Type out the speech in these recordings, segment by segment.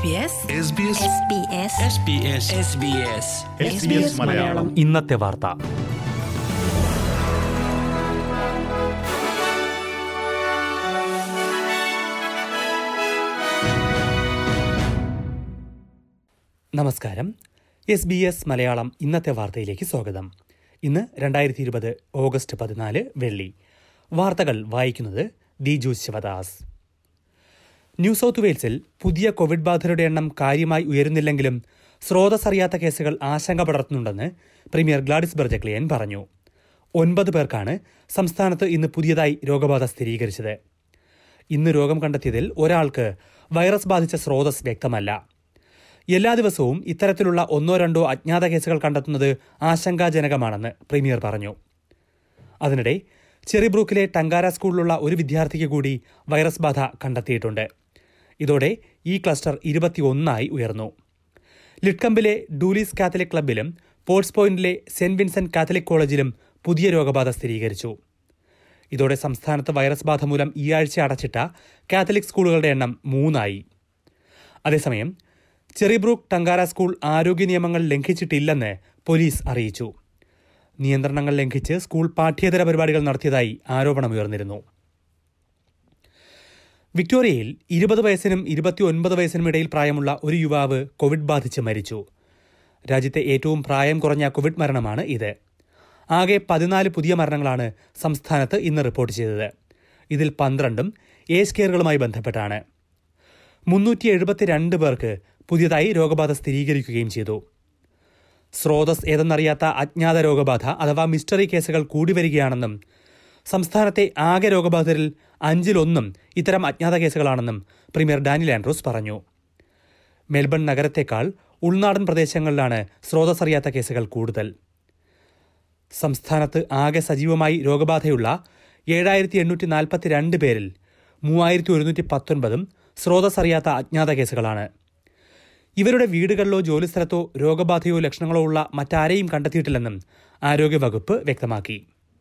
SBS SBS SBS Malayalam ഇന്നത്തെ വാർത്ത നമസ്കാരം എസ് ബി എസ് മലയാളം ഇന്നത്തെ വാർത്തയിലേക്ക് സ്വാഗതം ഇന്ന് രണ്ടായിരത്തി ഇരുപത് ഓഗസ്റ്റ് പതിനാല് വെള്ളി വാർത്തകൾ വായിക്കുന്നത് ദിജു ശിവദാസ് ന്യൂ സൗത്ത് വെയിൽസിൽ പുതിയ കോവിഡ് ബാധിതരുടെ എണ്ണം കാര്യമായി ഉയരുന്നില്ലെങ്കിലും സ്രോതസ് അറിയാത്ത കേസുകൾ ആശങ്ക പടർത്തുന്നുണ്ടെന്ന് പ്രീമിയർ ഗ്ലാഡിസ് ബെർജക്ലിയൻ പറഞ്ഞു ഒൻപത് പേർക്കാണ് സംസ്ഥാനത്ത് ഇന്ന് പുതിയതായി രോഗബാധ സ്ഥിരീകരിച്ചത് ഇന്ന് രോഗം കണ്ടെത്തിയതിൽ ഒരാൾക്ക് വൈറസ് ബാധിച്ച സ്രോതസ് വ്യക്തമല്ല എല്ലാ ദിവസവും ഇത്തരത്തിലുള്ള ഒന്നോ രണ്ടോ അജ്ഞാത കേസുകൾ കണ്ടെത്തുന്നത് ആശങ്കാജനകമാണെന്ന് പ്രീമിയർ പറഞ്ഞു അതിനിടെ ചെറിബ്രൂക്കിലെ ടങ്കാര സ്കൂളിലുള്ള ഒരു വിദ്യാർത്ഥിക്ക് കൂടി വൈറസ് ബാധ കണ്ടെത്തിയിട്ടുണ്ട് ഇതോടെ ഈ ക്ലസ്റ്റർ ഇരുപത്തിയൊന്നായി ഉയർന്നു ലിഡ്കമ്പിലെ ഡൂലീസ് കാത്തലിക് ക്ലബിലും പോർട്സ് പോയിന്റിലെ സെന്റ് വിൻസെന്റ് കാത്തലിക് കോളേജിലും പുതിയ രോഗബാധ സ്ഥിരീകരിച്ചു ഇതോടെ സംസ്ഥാനത്ത് വൈറസ് ബാധ മൂലം ഈ ആഴ്ച അടച്ചിട്ട കാത്തലിക് സ്കൂളുകളുടെ എണ്ണം മൂന്നായി അതേസമയം ചെറിബ്രൂക്ക് ടങ്കാര സ്കൂൾ ആരോഗ്യ നിയമങ്ങൾ ലംഘിച്ചിട്ടില്ലെന്ന് പോലീസ് അറിയിച്ചു നിയന്ത്രണങ്ങൾ ലംഘിച്ച് സ്കൂൾ പാഠ്യേതര പരിപാടികൾ നടത്തിയതായി ആരോപണമുയർന്നിരുന്നു വിക്ടോറിയയിൽ ഇരുപത് വയസ്സിനും ഇരുപത്തിയൊൻപത് വയസ്സിനും ഇടയിൽ പ്രായമുള്ള ഒരു യുവാവ് കോവിഡ് ബാധിച്ച് മരിച്ചു രാജ്യത്തെ ഏറ്റവും പ്രായം കുറഞ്ഞ കോവിഡ് മരണമാണ് ഇത് ആകെ പതിനാല് പുതിയ മരണങ്ങളാണ് സംസ്ഥാനത്ത് ഇന്ന് റിപ്പോർട്ട് ചെയ്തത് ഇതിൽ പന്ത്രണ്ടും ഏജ് കെയറുകളുമായി ബന്ധപ്പെട്ടാണ് മുന്നൂറ്റി എഴുപത്തിരണ്ട് പേർക്ക് പുതിയതായി രോഗബാധ സ്ഥിരീകരിക്കുകയും ചെയ്തു സ്രോതസ് ഏതെന്നറിയാത്ത അജ്ഞാത രോഗബാധ അഥവാ മിസ്റ്ററി കേസുകൾ കൂടി വരികയാണെന്നും സംസ്ഥാനത്തെ ആകെ രോഗബാധിതരിൽ അഞ്ചിലൊന്നും ഇത്തരം അജ്ഞാത കേസുകളാണെന്നും പ്രീമിയർ ഡാനിൽ ആൻഡ്രൂസ് പറഞ്ഞു മെൽബൺ നഗരത്തേക്കാൾ ഉൾനാടൻ പ്രദേശങ്ങളിലാണ് സ്രോതസ് അറിയാത്ത കേസുകൾ കൂടുതൽ സംസ്ഥാനത്ത് ആകെ സജീവമായി രോഗബാധയുള്ള ഏഴായിരത്തി എണ്ണൂറ്റി നാൽപ്പത്തിരണ്ട് പേരിൽ മൂവായിരത്തി ഒരുന്നൂറ്റി പത്തൊൻപതും സ്രോതസ് അറിയാത്ത അജ്ഞാത കേസുകളാണ് ഇവരുടെ വീടുകളിലോ ജോലിസ്ഥലത്തോ രോഗബാധയോ ലക്ഷണങ്ങളോ ഉള്ള മറ്റാരെയും കണ്ടെത്തിയിട്ടില്ലെന്നും ആരോഗ്യവകുപ്പ് വ്യക്തമാക്കി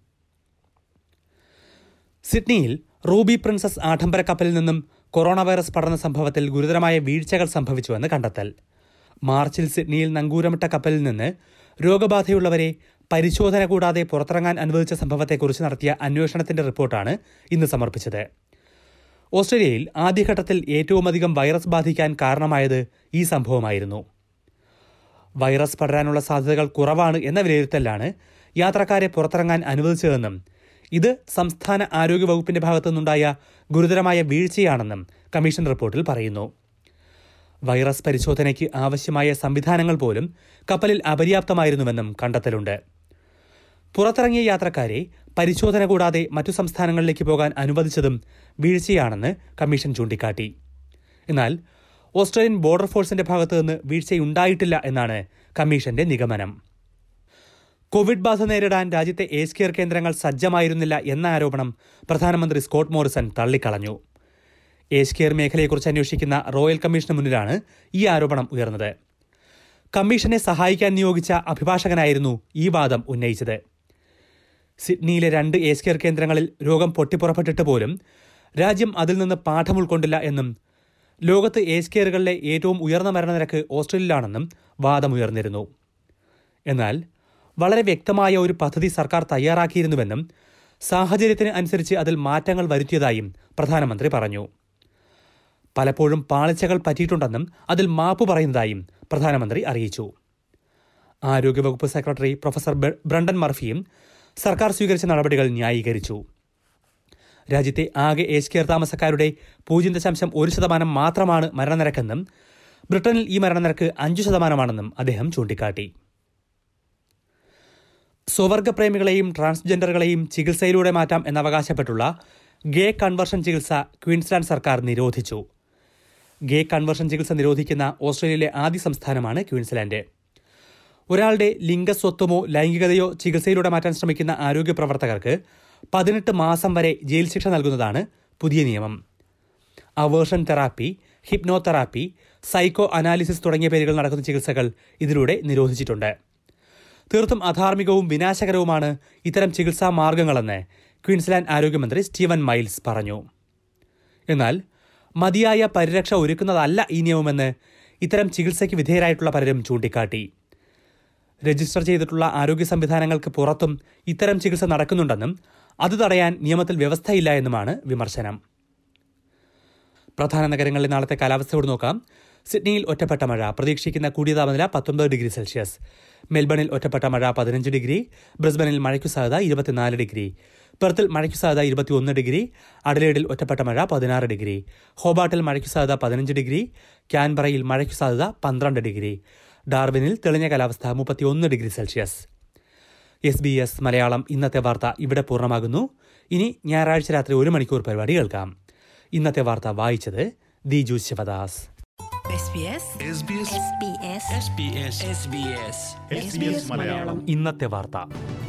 സിഡ്നിയിൽ റൂബി പ്രിൻസസ് ആഡംബര കപ്പലിൽ നിന്നും കൊറോണ വൈറസ് പടർന്ന സംഭവത്തിൽ ഗുരുതരമായ വീഴ്ചകൾ സംഭവിച്ചുവെന്ന് കണ്ടെത്തൽ മാർച്ചിൽ സിഡ്നിയിൽ നങ്കൂരമിട്ട കപ്പലിൽ നിന്ന് രോഗബാധയുള്ളവരെ പരിശോധന കൂടാതെ പുറത്തിറങ്ങാൻ അനുവദിച്ച സംഭവത്തെക്കുറിച്ച് നടത്തിയ അന്വേഷണത്തിന്റെ റിപ്പോർട്ടാണ് ഇന്ന് സമർപ്പിച്ചത് ഓസ്ട്രേലിയയിൽ ആദ്യഘട്ടത്തിൽ ഏറ്റവുമധികം വൈറസ് ബാധിക്കാൻ കാരണമായത് ഈ സംഭവമായിരുന്നു വൈറസ് പടരാനുള്ള സാധ്യതകൾ കുറവാണ് എന്ന വിലയിരുത്തലാണ് യാത്രക്കാരെ പുറത്തിറങ്ങാൻ അനുവദിച്ചതെന്നും ഇത് സംസ്ഥാന ആരോഗ്യ വകുപ്പിന്റെ ഭാഗത്തുനിന്നുണ്ടായ ഗുരുതരമായ വീഴ്ചയാണെന്നും കമ്മീഷൻ റിപ്പോർട്ടിൽ പറയുന്നു വൈറസ് പരിശോധനയ്ക്ക് ആവശ്യമായ സംവിധാനങ്ങൾ പോലും കപ്പലിൽ അപര്യാപ്തമായിരുന്നുവെന്നും കണ്ടെത്തലുണ്ട് പുറത്തിറങ്ങിയ യാത്രക്കാരെ പരിശോധന കൂടാതെ മറ്റു സംസ്ഥാനങ്ങളിലേക്ക് പോകാൻ അനുവദിച്ചതും വീഴ്ചയാണെന്ന് കമ്മീഷൻ ചൂണ്ടിക്കാട്ടി എന്നാൽ ഓസ്ട്രേലിയൻ ബോർഡർ ഫോഴ്സിന്റെ ഭാഗത്തു നിന്ന് വീഴ്ചയുണ്ടായിട്ടില്ല എന്നാണ് കമ്മീഷന്റെ നിഗമനം കോവിഡ് ബാധ നേരിടാൻ രാജ്യത്തെ ഏജ് കെയർ കേന്ദ്രങ്ങൾ സജ്ജമായിരുന്നില്ല എന്ന ആരോപണം പ്രധാനമന്ത്രി സ്കോട്ട് മോറിസൺ തള്ളിക്കളഞ്ഞു ഏജ് കെയർ മേഖലയെക്കുറിച്ച് അന്വേഷിക്കുന്ന റോയൽ കമ്മീഷന് മുന്നിലാണ് ഈ ആരോപണം ഉയർന്നത് കമ്മീഷനെ സഹായിക്കാൻ നിയോഗിച്ച അഭിഭാഷകനായിരുന്നു ഈ വാദം ഉന്നയിച്ചത് സിഡ്നിയിലെ രണ്ട് ഏജ് കെയർ കേന്ദ്രങ്ങളിൽ രോഗം പൊട്ടിപ്പുറപ്പെട്ടിട്ട് പോലും രാജ്യം അതിൽ നിന്ന് പാഠം ഉൾക്കൊണ്ടില്ല എന്നും ലോകത്ത് ഏജ് കെയറുകളിലെ ഏറ്റവും ഉയർന്ന മരണനിരക്ക് ഓസ്ട്രേലിയയിലാണെന്നും വാദമുയർന്നിരുന്നു എന്നാൽ വളരെ വ്യക്തമായ ഒരു പദ്ധതി സർക്കാർ തയ്യാറാക്കിയിരുന്നുവെന്നും സാഹചര്യത്തിന് അനുസരിച്ച് അതിൽ മാറ്റങ്ങൾ വരുത്തിയതായും പ്രധാനമന്ത്രി പറഞ്ഞു പലപ്പോഴും പാളിച്ചകൾ പറ്റിയിട്ടുണ്ടെന്നും അതിൽ മാപ്പ് പറയുന്നതായും പ്രധാനമന്ത്രി അറിയിച്ചു ആരോഗ്യവകുപ്പ് സെക്രട്ടറി പ്രൊഫസർ ബെ- ബ്രണ്ടൻ മർഫിയും സർക്കാർ സ്വീകരിച്ച നടപടികൾ ന്യായീകരിച്ചു രാജ്യത്തെ ആകെ ഏജ് കെയർ താമസക്കാരുടെ പൂജ്യം ദശാംശം ഒരു ശതമാനം മാത്രമാണ് മരണനിരക്കെന്നും ബ്രിട്ടനിൽ ഈ മരണനിരക്ക് അഞ്ചു ശതമാനമാണെന്നും അദ്ദേഹം ചൂണ്ടിക്കാട്ടി സ്വവർഗപ്രേമികളെയും ട്രാൻസ്ജെൻഡറുകളെയും ചികിത്സയിലൂടെ മാറ്റാം എന്നവകാശപ്പെട്ടുള്ള ഗേ കൺവേർഷൻ ചികിത്സ ക്വീൻസ്ലാൻഡ് സർക്കാർ നിരോധിച്ചു ഗേ കൺവേർഷൻ ചികിത്സ നിരോധിക്കുന്ന ഓസ്ട്രേലിയയിലെ ആദ്യ സംസ്ഥാനമാണ് ക്വീൻസ്ലാൻഡ് ഒരാളുടെ ലിംഗസ്വത്വമോ ലൈംഗികതയോ ചികിത്സയിലൂടെ മാറ്റാൻ ശ്രമിക്കുന്ന ആരോഗ്യ പ്രവർത്തകർക്ക് പതിനെട്ട് മാസം വരെ ജയിൽ ശിക്ഷ നൽകുന്നതാണ് പുതിയ നിയമം aversion therapy hypnotherapy psychoanalysis തുടങ്ങിയ പേരുകൾ നടക്കുന്ന ചികിത്സകൾ ഇതിലൂടെ നിരോധിച്ചിട്ടുണ്ട് തീർത്തും അധാർമികവും വിനാശകരവുമാണ് ഇത്തരം ചികിത്സാ മാർഗങ്ങളെന്ന് ക്വീൻസ്ലാൻഡ് ആരോഗ്യമന്ത്രി സ്റ്റീവൻ മൈൽസ് പറഞ്ഞു എന്നാൽ മതിയായ പരിരക്ഷ ഒരുക്കുന്നതല്ല ഈ നിയമമെന്ന് ഇത്തരം ചികിത്സയ്ക്ക് വിധേയരായിട്ടുള്ള പലരും ചൂണ്ടിക്കാട്ടി രജിസ്റ്റർ ചെയ്തിട്ടുള്ള ആരോഗ്യ സംവിധാനങ്ങൾക്ക് പുറത്തും ഇത്തരം ചികിത്സ നടക്കുന്നുണ്ടെന്നും അത് തടയാൻ നിയമത്തിൽ വ്യവസ്ഥയില്ല എന്നുമാണ് വിമർശനം പ്രധാന നഗരങ്ങളിലെ നാളത്തെ കാലാവസ്ഥയോട് നോക്കാം സിഡ്നിയിൽ ഒറ്റപ്പെട്ട മഴ പ്രതീക്ഷിക്കുന്ന കൂടിയ താപനില പത്തൊമ്പത് ഡിഗ്രി സെൽഷ്യസ് മെൽബണിൽ ഒറ്റപ്പെട്ട മഴ പതിനഞ്ച് ഡിഗ്രി ബ്രിസ്ബനിൽ മഴയ്ക്കു സാധ്യത ഇരുപത്തിനാല് ഡിഗ്രി പെർത്തിൽ മഴയ്ക്കു സാധ്യത ഇരുപത്തിയൊന്ന് ഡിഗ്രി അഡലേഡിൽ ഒറ്റപ്പെട്ട മഴ പതിനാറ് ഡിഗ്രി ഹോബാട്ടിൽ മഴയ്ക്കു സാധ്യത പതിനഞ്ച് ഡിഗ്രി ക്യാൻബറയിൽ മഴയ്ക്കു സാധ്യത പന്ത്രണ്ട് ഡിഗ്രി ഡാർവിനിൽ തെളിഞ്ഞ കാലാവസ്ഥ മുപ്പത്തിയൊന്ന് degree Celsius S B S Malayalam ഇന്നത്തെ വാർത്ത ഇവിടെ പൂർണ്ണമാകുന്നു ഇനി ഞായറാഴ്ച രാത്രി ഒരു മണിക്കൂർ പരിപാടി കേൾക്കാം ഇന്നത്തെ വാർത്ത വായിച്ചത് Diju Sivadas SBS SBS SBS SBS SBS SBS Malayalam ഇന്നത്തെ വാർത്ത